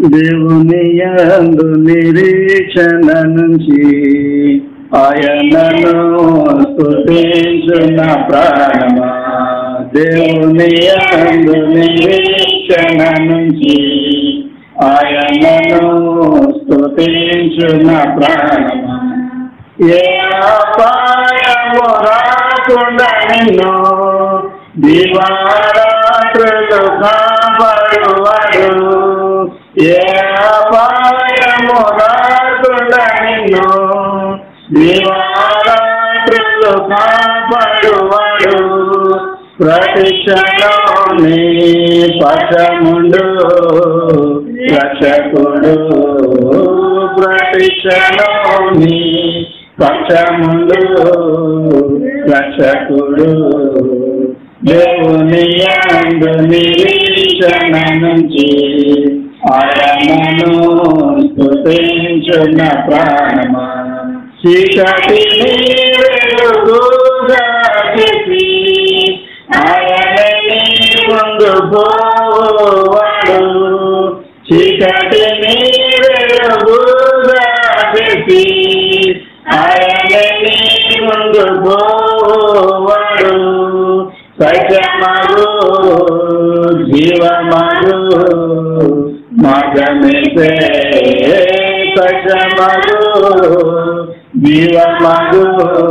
దేవుని యందు నిరీక్షణ నుంచి ఆయనను స్తుతించున్న ప్రాణమా దేవుని యందు నిరీక్షణ నుంచి ఆయనను స్తుతించున్న ప్రాణమా ఏ అపాయము రాకుండా నిన్ను దివారాత్రులు కాపాడువాడు ఏ అపాయము రాకుండా నిన్ను దివారాత్రులు కాపాడువాడు ప్రతిక్షణలోని పక్షముండు రక్షకుడు ప్రతిక్షణలోని పక్షముండు రక్షకుడు దేవుని యందు నిరీక్షణ నుంచి ఆయనను స్తుతించున్న ప్రాణమా చీకటి వెలుగుగా చేసి ఆయనని ముందు పోవాడు చీకటి వెలుగుగా చేసి ఆయనని ముందు పోవాడు సత్యమగు జీవమగు మగమితే సత్యమగు జీవమగు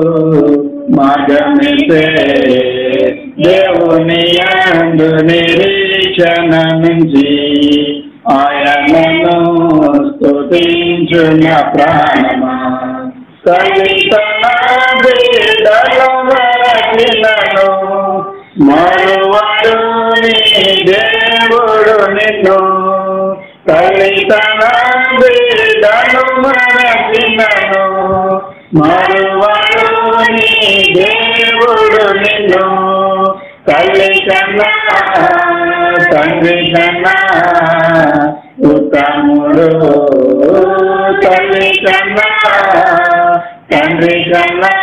మగమితే దేవుని యందు నిరీక్షణ నుంచి ఆయనను స్తుతించున్న ప్రాణమా కలితన బిడ్డల వరకిలను మరువడు నీ దేవుడు నిన్ను కలితన బిడ్డలు మరచినను మరువడు నీ దేవుడు నిన్ను తల్లి కన్నా తండ్రి కన్నా ఉత్తముడు తల్లి కన్నా తండ్రి కన్నా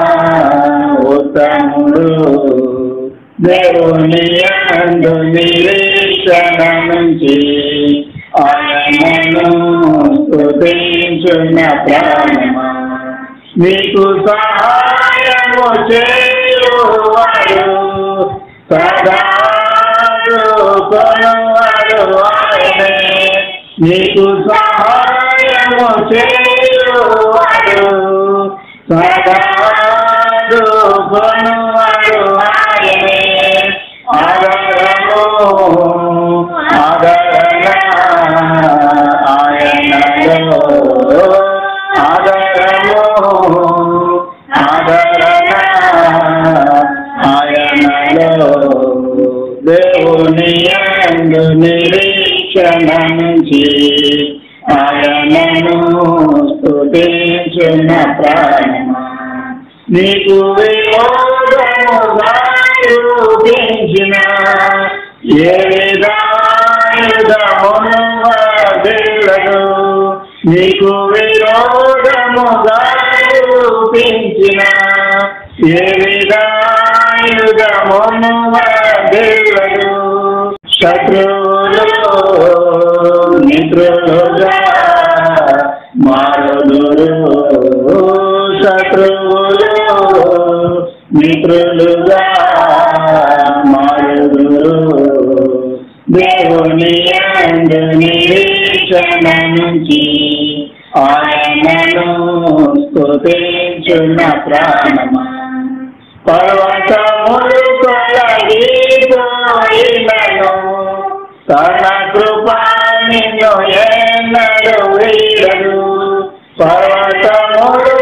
ఉత్తముడు దేవుని యందు నిరీక్షణ నుంచి ఆయనను స్తుతించున్న ప్రాణమా నీకు సహాయము చేయువాడు సదా కొనువాడు ఆయనే నీకు సహాయము చేయువాడు సదా కొనువాడు ఆయనే ఆదరము ఆదరణ ఆయనలో ఆదరము ఆదరణ ఆయనలో దేవుని యందు నిరీక్షణ నుంచి ఆయనను స్తుతించున్న ప్రాణమా నీకు విరోధముగా చూపించిన ఏ విధాయుధమును వదలదు నీకు విరోధముగా చూపించిన ఏ విధాయుధమును వదలదు శత్రువులు మిత్రులుగా మారుదురు శత్రువులు మిత్రులుగా మారుదురు దేవుని యందు నిరీక్షణ నుంచి ఆయనను స్తుతించున్న ప్రాణమా పర్వతములు తొలగిపోయినను తన కృపా నిన్ను ఎన్నడు వీడదు పర్వతములు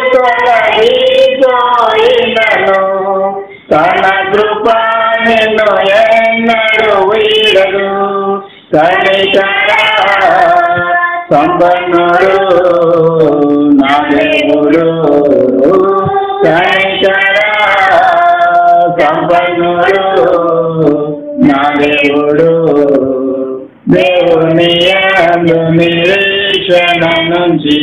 తొలగిపోయినను తన కృపా నిన్ను ఎన్నడు వీడదు కనికర సంపన్నుడు నా దేవుడు కనికర సంపన్నుడు నా దేవుడు దేవుని యందు నిరీక్షణ నుంచి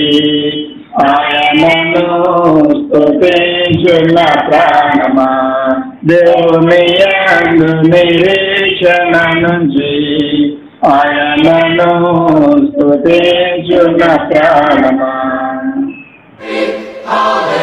ఆయనను స్తుతించున్న ప్రాణమా దేవుని యందు నిరీక్షణ నుంచి ఆయనను స్తుతించున్న ప్రాణమా Hallelujah.